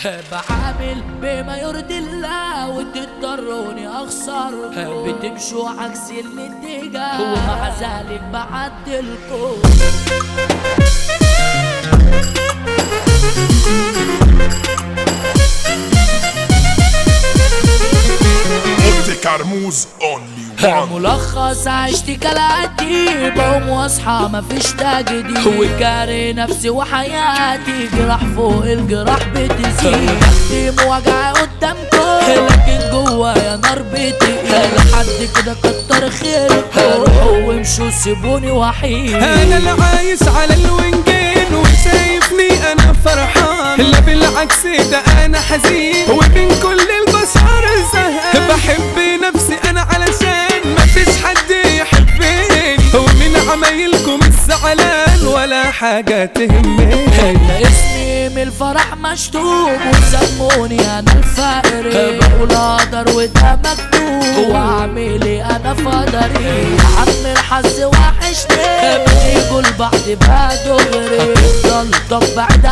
بعامل بما يرضي الله وتضطروني اخسر بتمشوا عكس الاتجاه ومع ذلك بعدلكم اوتي كرموز اونلي وان ملخص عشت كالعادي بقوم واصحى مفيش تجديد وكاري نفسي وحياتي جراح فوق الجراح بتزيد بختم وجعي قدامكم لكن جوايا نار بتقيل لحد كده كتر خيركم روحوا وامشوا سيبوني وحيد انا اللي عايش على الوينجين وشايفني انا فرحان لا بالعكس ده انا حزين وبين كل البشر زهقان بحب نفسي انا علشان مفيش حد يحبني ومن عمايلكم الزعلان ولا حاجة تهمني ده اسمي من الفرح مشطوب وسموني انا الفقر بقول اقدر وده مكتوب واعملي انا فقدري عم الحظ وحشني بنيجوا لبعض بقى دغري افضل طب بعد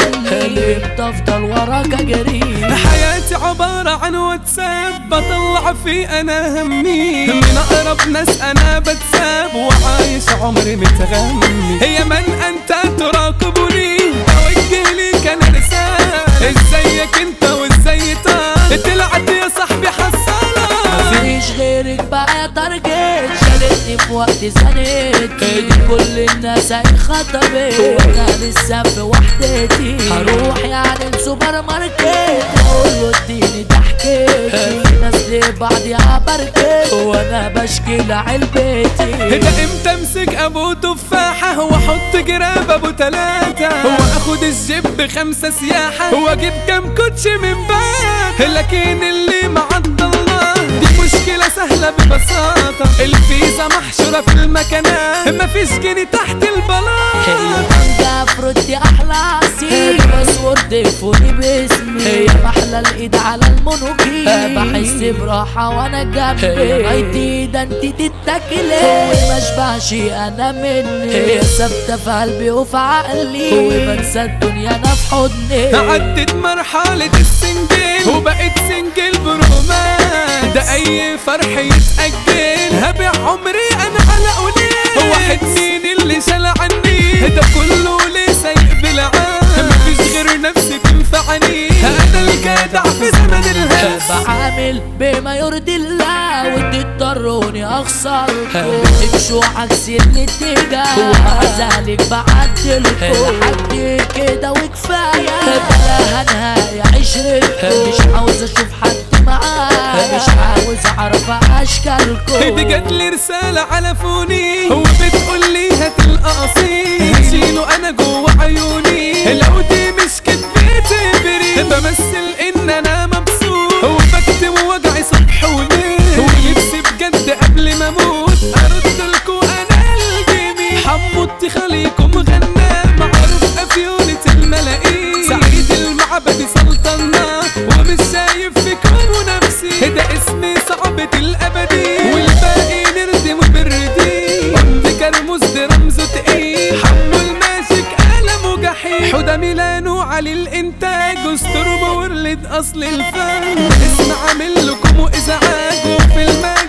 عني امتى افضل وراك اجري حياتي عبارة عن واتساب بطلع فيه انا همي من اقرب ناس انا بتساب وعايش عمري متغني هي من انت تراقبني بوجه ليك انا رسالة ازيك انت وازاي طال طلعت يا صاحبي حصالة مفيش غيرك بقى يا تارجت شالتني في وقت زنقت دي كل الناس انخطبت وانا لسه في وحدتي هروح يعني السوبر ماركت اقول له اديني ضحكتي ناس لبعض يا بركت وانا بشكي لعلبتي ده امتى امسك ابو تفاحة واحط جراب ابو تلاتة واخد الجيب بخمسة سياحة واجيب كام كوتش من بات لكن اللي معد الله دي مشكلة سهلة ببساطة الفيزا محشورة في المكانات مفيش جنيه تحت هي البلاط مانجا فروتي احلى عصير باسورد فوني باسمي هي محلى الايد على المونوكي بحس براحة وانا جنبي نايتي ده انت تتاكلي وما اشبعش انا مني هي ثابتة في قلبي وفي عقلي وبنسى الدنيا انا في حضني عدت مرحلة السنجل وبقيت سنجل برومان ده أي فرح يتأجل هبيع عمري أنا على قليل واحد مين اللي شال عني ده كله ليه سايق بالعام مفيش غير نفسي تنفعني أنا الجدع في زمن الهلس بعامل بما يرضي الله وتضطروني اخسر بتمشوا عكس الاتجاه ومع ذلك بعدلكوا لحد كده وكفايه بلا هنهاية عشرتكوا مش عاوز اشوف حد معايا مش عاوز اعرف اشكالكوا دي جات لي رسالة على فوني وبتقول لي هات القصير هشيله انا جوه عيوني لو دي مش كدبتي بري بمثل ان انا مبسوط وبكتم وجعي صبح وليل ونفسي بجد قبل ما اموت ارد لكم انا الجميل حموتي خليكم غنى معروف افيونة الملاقين سعيد المعبد سلطنا ومش شايف في كونه نفسي ده اسمي صعبة الابدي والباقي نردم بالردي عند كرموز ده رمزه تقيل حمو الماجيك قلمه جحيم حوده ميلانو علي الانتاج استر مورلد اصل الفن اسم عامل لكم ازعاج وفي الماجيك